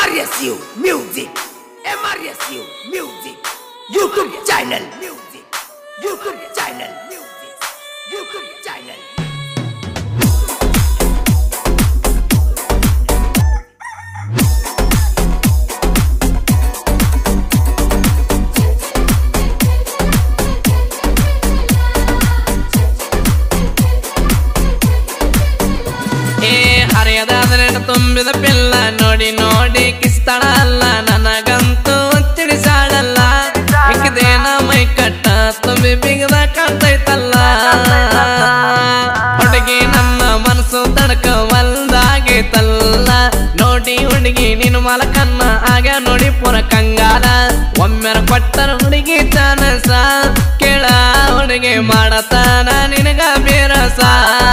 MRSU Music MRSU Music YouTube channel Music YouTube channel Music YouTube channel ಏ ಹರಿಯದಾದ್ರೆ ತುಂಬಿದ ಪಿಲ್ಲ ನೋಡಿ ನೋಡಿ ಕಿಸ್ತಳ ಅಲ್ಲ ನನಗಂತೂ ತಿಳಿಸಾಳಲ್ಲ ಇಕ್ಕದೇನ ಮೈ ಕಟ್ಟ ತುಂಬಿ ಬಿಗದ ಕಾಣ್ತೈತಲ್ಲ ಹುಡುಗಿ ನನ್ನ ಮನಸ್ಸು ತಡ್ಕವಲ್ದಾಗೈತಲ್ಲ ನೋಡಿ ಹುಡುಗಿ ನೀನು ಮಲಕನ್ನ ಆಗ ನೋಡಿ ಪುರ ಕಂಗಾಲ ಒಮ್ಮೆರ ಕೊಟ್ಟರ ಹುಡುಗಿ ಚಾನಸ ಕೇಳ ಹುಡುಗಿ ಮಾಡತಾನ ನಿನಗ ಬೇರಸ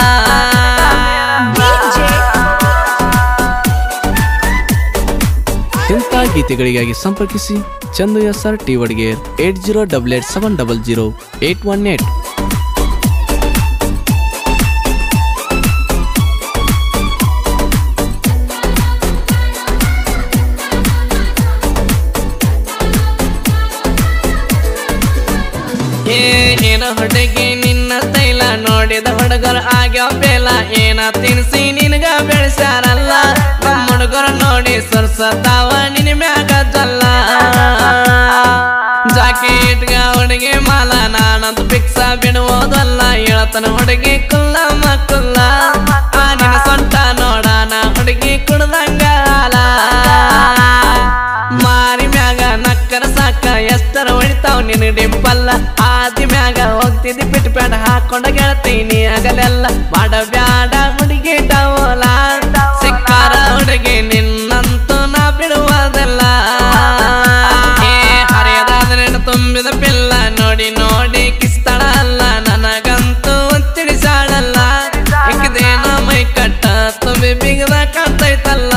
ಇಂಥ ಗೀತೆಗಳಿಗಾಗಿ ಸಂಪರ್ಕಿಸಿ Chandu S R T Vadger eight zero double eight seven double zero eight one eight ಏ ಏನ ಹುಡುಗಿ ನಿನ್ನ ತೈಲ ನೋಡಿದ ಹುಡುಗರು ಆಗ್ಯಾವ ಬೇಲ ಏನ ತಿನ್ಸಿ ನಿನಗ ಬೆಳೆಸ್ಯಾರಲ್ಲ ನಮ್ಮ ಹುಡುಗರು ನೋಡಿ ಸರ್ಸತಾವ ನಿನ್ನ ಮ್ಯಾಗ ಜಲ್ಲ ಜಾಕೆಟ್ಗ ಹುಡುಗಿ ಮಾಲ ನಾನಂತ ಪಿಕ್ಸ ಬಿಡುವುದಲ್ಲ ಹೇಳ್ತಾನ ಹುಡುಗಿ ಕುಲ್ಲ ಮಕ್ಕುಲ್ಲ ಆ ನಿನ್ನ ಸೊಂಟ ನೋಡಾನ ಹುಡುಗಿ ಕುಡ್ದಂಗ ಹಾಲ ಮಾರಿ ಮ್ಯಾಗ ನಕ್ಕರ ಸಾಕ ಎಷ್ಟರ ಹೊಡಿತಾವ್ ನಿನ್ನ ಡಿಂಪಲ್ಲ ಆದಿ ಮ್ಯಾಗ ಹೋಗ್ತಿದ್ದಿ ಬಿಟ್ಟು ಪ್ಯಾಡ ಹಾಕೊಂಡ ಗೆಳತೀನಿ ಆಗಲೆಲ್ಲ ಮಾಡಬ್ಯಾಡ ಹುಡುಗಿ ಡವಲ ಸಿಕ್ಕಾರ ಹುಡುಗಿ ನಿನ್ನಂತೂ ನಾ ಬಿಡುವುದಲ್ಲ ಏ ಹರಿಯದಾದ್ರೆ ತುಂಬಿದ ಪಿಲ್ಲ ನೋಡಿ ನೋಡಿ ಕಿಸ್ತಳ ಅಲ್ಲ ನನಗಂತೂ ತಿಳಿಸಾಳಲ್ಲ ಇಕ್ಕದೇನ ಮೈ ಕಟ್ಟ ತುಂಬಿ ಬಿಗದ ಕಾಣ್ತೈತಲ್ಲ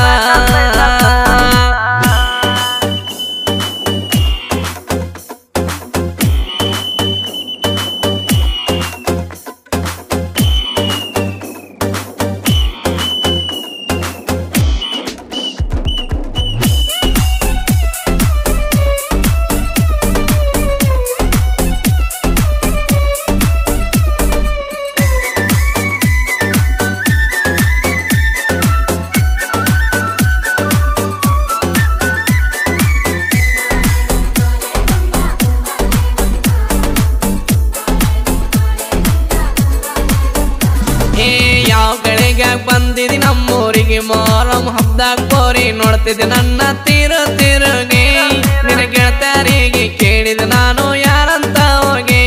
ಏ ಯಾವ ಗಳಿಗ್ಯಾಗ ಬಂದಿದಿ ನಮ್ಮೂರಿಗೆ ಮೊಹರಂ ಹಬ್ದಾಗ ಕೋರಿ ನೋಡ್ತಿದ್ದೆ ನನ್ನ ತೀರು ತಿರುಗಿ ನಿನ ಗೆಳತರಿಗೆ ಕೇಳಿದೆ ನಾನು ಯಾರಂತ ಹೋಗಿ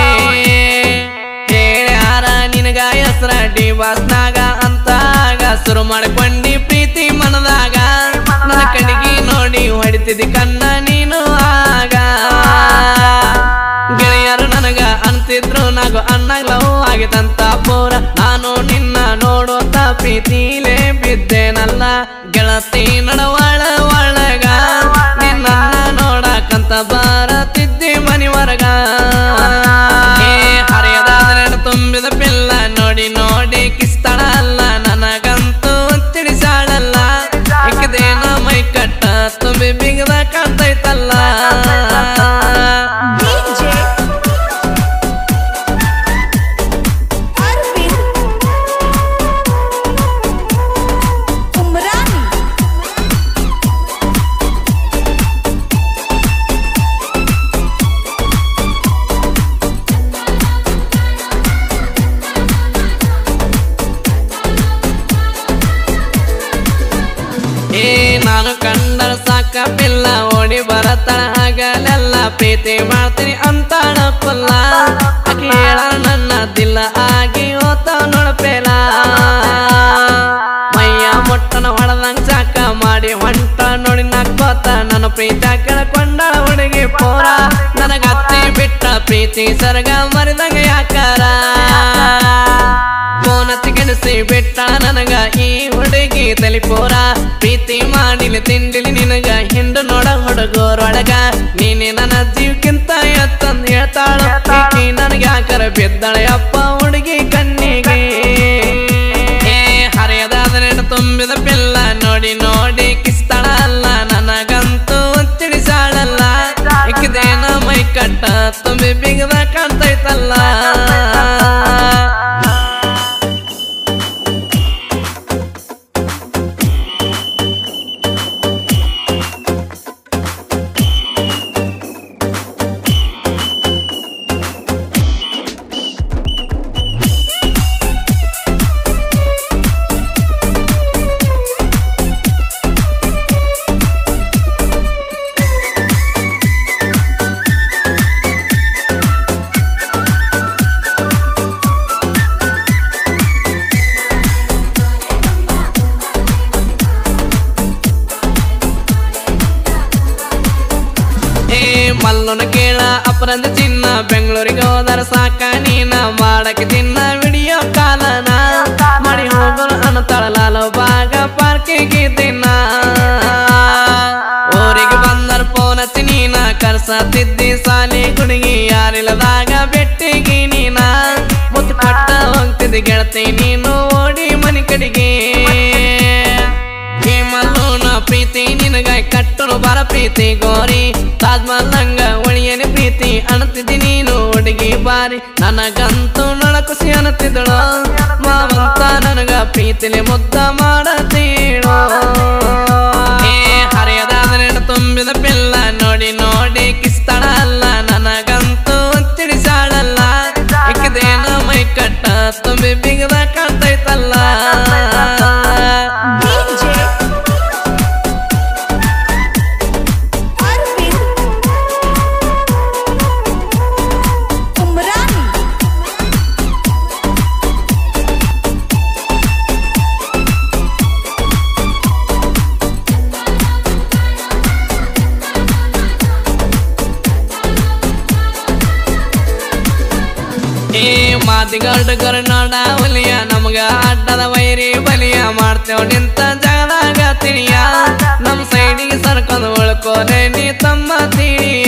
ಹೇಳ್ಯಾರ ನಿನಗ ಹೆಸ್ರ ಡಿ ಬಾಸ್ನಾಗ ಅಂತ ಆಗ ಶುರು ಮಾಡಿಕೊಂಡಿ ಪ್ರೀತಿ ಮನದಾಗ ನನ್ನ ಕಣಿಗೆ ನೋಡಿ ಹೊಡಿತಿದ್ದಿ ಕಣ್ಣ ನೀನು ಆಗ ಗೆಳೆಯರು ನನಗ ಅಂತಿದ್ರು ನಗು ಅಣ್ಣಗ್ ಲವ್ ಆಗಿದಂತ ಪೂರ ನಾನು ನಿನ್ನ ನೋಡುತ್ತ ಪ್ರೀತಿಲೇ ಬಿದ್ದೇನಲ್ಲ ಗೆಳತಿ ನಡವಳ ಒಳಗ ನಿನ್ನ ನೋಡಕಂತ ಬಾರತಿದ್ದೆ ಮನಿವರ್ಗ ಏ ಹರಿಯದಾದ್ರೆ ತುಂಬಿದ ಪಿಲ್ಲ ನೋಡಿ ನೋಡಿ ಕಿಸ್ತಳ ಅಲ್ಲ ನನಗಂತೂ ತಿಳಿಸಾಳಲ್ಲ ಇಕ್ಕದೇನ ಮೈ ಕಟ್ಟ ತುಂಬಿ ಬಿಗದ ಕಾಣ್ತೈತಲ್ಲ DJ Arvind Umrani ಏ ನಾನು ಕಂಡರ ಸಾಕ ಪಿಲ್ಲ ಓಡಿ ಬರತಳ ಆಗಲೆಲ್ಲ ಪ್ರೀತಿ ಮಾಡ್ತೀನಿ ಅಂತಾಳ ಪಲ್ಲ ಆಕಿ ಹೇಳ ನನ್ನ ದಿಲ್ಲ ಆಗಿ ಹೋತ ನೋಡಪೇಲ ಮೈಯ ಮೊಟ್ಟನ ಹೊಡೆದಂಗ ಸಾಕ ಮಾಡಿ ಹೊಂಟ ನೋಡಿ ನಕ್ಕೋತ ನನ್ನ ಪ್ರೀತ ಕೆಳಕೊಂಡ ಹುಡುಗಿ ಪೋರ ನನಗತ್ತಿ ಬಿಟ್ಟ ಪ್ರೀತಿ ಸರ್ಗ ಮರಿದಂಗ ಯಾಕಾರ ಕೋನತಿ ಗೆಣಸಿ ಬಿಟ್ಟ ನನಗ ಈ ಹುಡುಗಿ ತಲಿಪೋರ ಪ್ರೀತಿ ಮಾಡಿಲಿ ತಿಂಡಿಲಿ ನಿನಗ ಹಿಂಡು ನೋಡ ಹುಡುಗರೊಳಗ ನೀನೆ ನನ್ನ ಜೀವಕ್ಕಿಂತ ಎತ್ತಂದ್ ಹೇಳ್ತಾಳ ಈಕಿ ನನಗೆ ಯಾಕರ ಬಿದ್ದಾಳೆ ಅಪ್ಪ ಹುಡುಗಿ ಕಣ್ಣಿಗೆ ಏ ಹರಿಯದಾದ್ರೆ ತುಂಬಿದ ಪಿಲ್ಲ ನೋಡಿ ನೋಡಿ ಕಿಸ್ತಳ ಅಲ್ಲ ಕಟ್ಟ ತುಂಬಿ ಬಿಗದ ಕಾಣ್ತೈತಲ್ಲ ಏ ಮಲ್ಲನ ಕೇಳ ಅಪರಂದ ಚಿನ್ನ ಬೆಂಗಳೂರಿಗೆ ಹೋದರ ಸಾಕ ನೀನ ಮಾಡಕ್ಕೆ ತಿನ್ನ ವಿಡಿಯೋ ಕಾಲನ ಮಾಡಿ ಹೋಗೋಣ ಅನ್ನತಾಳ ಲಾಲ ಬಾಗ ಪಾರ್ಕಿಗೆ ದಿನ ಊರಿಗೆ ಬಂದರ ಫೋನ್ ಹಚ್ಚಿ ನೀನ ಕರ್ಸತ್ತಿದ್ದಿ ಸಾಲಿ ಹುಡುಗಿ ಯಾರಿಲ್ಲದಾಗ ಬೆಟ್ಟಿಗೆ ನೀನ ಮುತ್ತು ಕಟ್ಟ ಹೋಗ್ತಿದ್ದಿ ಗೆಳತಿ ನೀನು ಓಡಿ ಮನೆ ಕಡೆಗೆ ಈ ಮಲ್ಲೂನ ಪ್ರೀತಿ ನಿನಗ ಕಟ್ಟರು ಬರ ಪ್ರೀತಿ ಗೋರಿ ತಾಜ್ ಮಹಲ್ ಒಳಿಯನೆ ಪ್ರೀತಿ ಅಣತಿದ್ದಿ ನೀನು ಹುಡುಗಿ ಬಾರಿ ನನಗಂತೂ ನಳ ಖುಷಿ ಅನ್ನತಿದ್ದಳು ಮಾವಂತ ನನಗ ಪ್ರೀತಿಲಿ ಮುದ್ದ ಮಾಡತೀಳು ಏ ಹರಿಯದ ತುಂಬಿದ ಪಿಲ್ಲ ನೋಡಿ ನೋಡಿ ಕಿಸ್ತಳ ಅಲ್ಲ ನನಗಂತೂ ತಿಳಿಸಾಳಲ್ಲ ಇಕ್ಕಿದೇನ ಮೈ ಕಟ್ಟ ತುಂಬಿ ಬಿಗದ ಕಾಣ್ತೈತಲ್ಲ DJ Arvind Umrani ಏ ಮಾತಿಗಲ್ಡು ಕರ್ನಾಡ ಹುಲಿಯ ನಮಗ ಅಡ್ಡದ ವೈರಿ ಬಲಿಯ ಮಾಡ್ತೇವ ನಿಂತ ಜಗದಾಗ ತಿಳಿಯ ನಮ್ ಸೈಡಿಗೆ ಸರ್ಕೊಂಡು ಉಳ್ಕೋಲೆ ನೀ ತಮ್ಮ ತಿಳಿಯ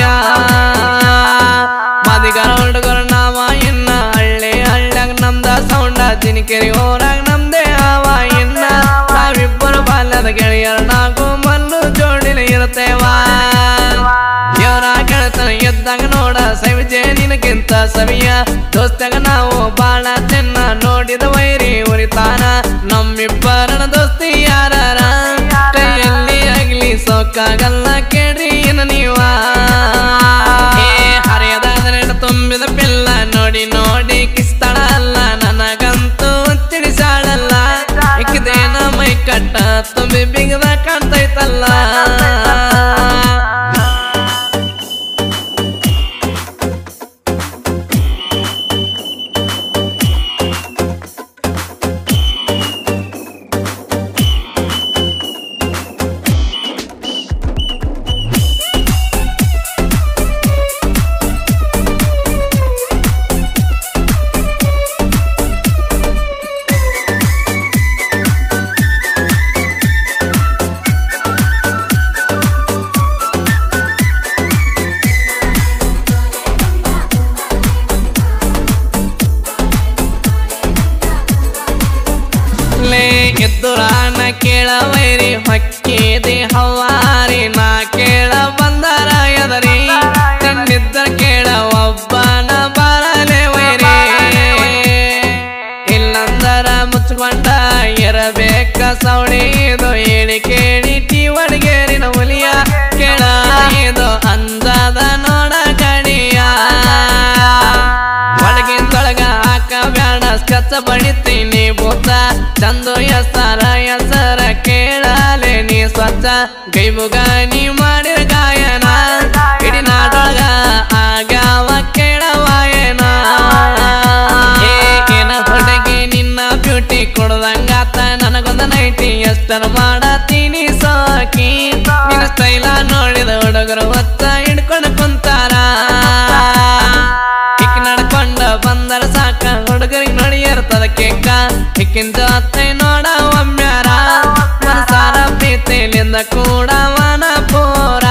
ಮಾದಿಗಾರ ಹುಡುಗರ ನಾವ ಇನ್ನ ಹಳ್ಳಿ ಹಳ್ಳ್ಯಾಗ ನಮ್ದ ಸೌಂಡ ಜಿನಿಕೆರಿ ಊರಾಗ ನಮ್ದೇ ಆವ ಇನ್ನ ನಾವಿಬ್ಬರು ಬಾಲ್ಯದ ಗೆಳೆಯರ ನಾಗು ಮಲ್ಲು ಜೋಡಿಲಿ ಇರ್ತೇವಾ ದೇವರ ಗೆಳತನ ಎದ್ದಾಗ ನೋಡ ಸವಿಜೆ ನಿನಗಿಂತ ಸವಿಯ ದೋಸ್ತಾಗ ನಾವು ಬಾಳ ಚೆನ್ನ ನೋಡಿದ ವೈರಿ ಉರಿತಾನ ನಮ್ಮಿಬ್ಬರನ ದೋಸ್ತಿ ಯಾರಾರ ಕೈಯಲ್ಲಿ ಆಗ್ಲಿ ಸೊಕ್ಕಾಗಲ್ಲ ಕೇಳ್ರಿ ಇನ್ನ ನೀವ ಏ ಹರಿಯದ ನೆರಳು ತುಂಬಿದ ಪಿಲ್ಲ ನೋಡಿ ನೋಡಿ ಕಿಸ್ತಳ ಅಲ್ಲ ನನಗಂತೂ ತಿಳಿಸಾಳಲ್ಲ ಇಕ್ಕಿದೇನ ಮೈ ಕಟ್ಟ ತುಂಬಿ ಬಿಗದ ಕಾಣ್ತೈತಲ್ಲ ಲೇ ಎದ್ದುರಾನ ಕೇಳ ವೈರಿ ಹೊಕ್ಕಿದಿ ಹವಾರಿ ನಾ ಕೇಳ ಬಂದರ ಎದರಿ ತಿನ್ನಿದ್ದ ಕೇಳ ಒಬ್ಬನ ಬರಲೆ ವೈರಿ ಇಲ್ಲಂದರ ಮುಚ್ಕೊಂಡ ಇರಬೇಕ ಸೌಳಿ ಇದು ಹೇಳಿ ಕೇಳಿ ಟಿ ಒಡಗೇರಿನ ಹುಲಿಯ ಕೇಳ ಇದು ಅಂದದ ನೋಡ ಕಡಿಯ ಒಳಗಿಂದೊಳಗ ಹಾಕ ಬ್ಯಾಡ ಸ್ಕಚ ಬಡಿತೀನಿ ಭೂತ ಚಂದು ಹೆಸರ ಹೆಸರ ಕೇಳಲೆ ನೀ ಸ್ವಚ್ಛ ಗೈಮುಗ ನೀ ಮಾಡಿರ ಗಾಯನ ಇಡೀ ನಾಡೊಳಗ ಆಗ್ಯಾವ ಕೇಳವಾಯನ ಏನ ಹೊಡಗಿ ನಿನ್ನ ಬ್ಯೂಟಿ ಕೊಡದಂಗಾತ ನನಗೊಂದ ನೈಟಿ ಎಷ್ಟರ ಮಾಡತೀನಿ ಸಾಕಿ ನಿನ್ನ ಸ್ಟೈಲ ನೋಡಿದ ಹುಡುಗರು ಹೊತ್ತ ಹಿಡ್ಕೊಂಡು ಕುಂತಾರ ಹಿಕ್ ನಡ್ಕೊಂಡ ಬಂದರ ಸಾಕ ಹುಡುಗರಿಗೆ ನೋಡಿ ಇರ್ತದ ಕೇಕ ಹಿಕ್ಕಿನ ಜೊತೆ ನೋಡ ಒಮ್ಮ್ಯಾರ ಮನಸಾರ ಪ್ರೀತಿಲಿಂದ ಕೂಡ ವನ ಪೂರ